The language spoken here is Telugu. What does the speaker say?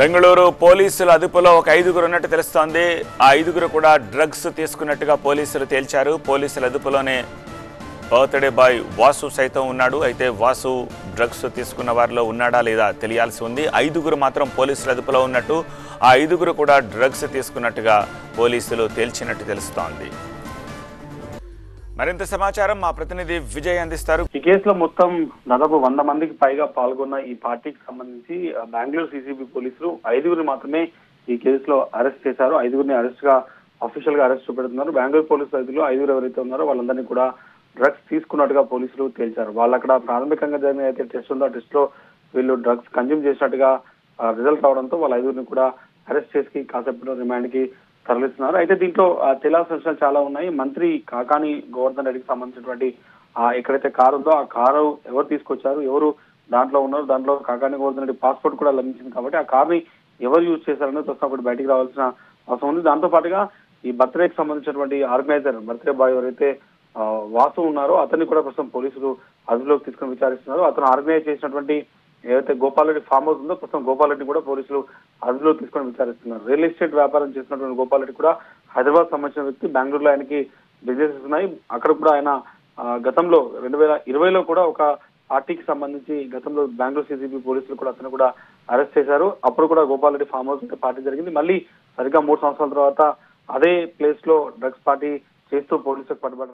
బెంగళూరు పోలీసుల అదుపులో ఒక ఐదుగురు ఉన్నట్టు తెలుస్తోంది ఆ ఐదుగురు కూడా డ్రగ్స్ తీసుకున్నట్టుగా పోలీసులు తేల్చారు పోలీసుల అదుపులోనే బర్త్డే బాయ్ వాసు సైతం ఉన్నాడు అయితే వాసు డ్రగ్స్ తీసుకున్న వారిలో ఉన్నాడా లేదా తెలియాల్సి ఉంది ఐదుగురు మాత్రం పోలీసుల అదుపులో ఉన్నట్టు ఆ ఐదుగురు కూడా డ్రగ్స్ తీసుకున్నట్టుగా పోలీసులు తేల్చినట్టు తెలుస్తోంది మరింత సమాచారం మా ప్రతినిధి విజయ్ అందిస్తారు ఈ కేసులో మొత్తం దాదాపు వంద మందికి పైగా పాల్గొన్న ఈ పార్టీకి సంబంధించి ఆ, బెంగళూరు సిసిబి పోలీసులు ఐదుగురిని మాత్రమే ఈ కేసులో అరెస్ట్ చేశారు ఐదుగురిని అరెస్ట్ గా అఫీషియల్ గా అరెస్ట్ చూపెడుతున్నారు బెంగళూరు పోలీసు ఐదుగురు ఐదుగురు ఎవరైతే ఉన్నారో వాళ్ళందరినీ కూడా డ్రగ్స్ తీసుకున్నట్టుగా పోలీసులు తేల్చారు వాళ్ళు అక్కడ ప్రాథమికంగా జరిగిన అయితే టెస్ట్ ఉందో ఆ టెస్ట్ లో వీళ్ళు డ్రగ్స్ కన్జ్యూమ్ చేసినట్టుగా రిజల్ట్ రావడంతో వాళ్ళ ఐదుగురిని కూడా అరెస్ట్ చేసి కాసేపు రిమాండ్ కి తరలిస్తున్నారు అయితే దీంట్లో ఆ, తెలియాల్సిన విషయాలు చాలా ఉన్నాయి మంత్రి కాకాని గోవర్ధన్ రెడ్డికి సంబంధించినటువంటి ఆ ఎక్కడైతే కారు ఉందో ఆ కారు ఎవరు తీసుకొచ్చారు ఎవరు దాంట్లో ఉన్నారు దాంట్లో కాకాని గోవర్ధన్ రెడ్డి పాస్పోర్ట్ కూడా లభించింది కాబట్టి ఆ కార్ని ఎవరు యూజ్ చేశారనేది ప్రస్తుతం ఒకటి బయటికి రావాల్సిన అవసరం ఉంది దాంతో పాటుగా ఈ బర్త్డేకి సంబంధించినటువంటి ఆర్గనైజర్ బర్త్డే బాయ్ ఎవరైతే ఆ, వాసు ఉన్నారో అతన్ని కూడా ప్రస్తుతం పోలీసులు అదుపులోకి తీసుకుని విచారిస్తున్నారు అతను ఆర్గనైజ్ చేసినటువంటి ఏదైతే గోపాల్ రెడ్డి ఫామ్ హౌస్ ఉందో ప్రస్తుతం గోపాల్ రెడ్డి కూడా పోలీసులు అదుపులో తీసుకొని విచారిస్తున్నారు రియల్ ఎస్టేట్ వ్యాపారం చేసినటువంటి గోపాల్ రెడ్డి కూడా హైదరాబాద్ సంబంధించిన వ్యక్తి బెంగళూరులో ఆయనకి బిజినెసెస్ ఉన్నాయి అక్కడ కూడా ఆయన ఆ, గతంలో రెండు వేల ఇరవైలో కూడా ఒక పార్టీకి సంబంధించి గతంలో బెంగళూరు సిసిబి పోలీసులు కూడా అతను కూడా అరెస్ట్ చేశారు అప్పుడు కూడా గోపాల్ రెడ్డి ఫామ్ హౌస్ ఉంటే పార్టీ జరిగింది మళ్ళీ సరిగ్గా మూడు సంవత్సరాల తర్వాత అదే ప్లేస్ లో డ్రగ్స్ పార్టీ చేస్తూ పోలీసులకు పట్టుబడ్డారు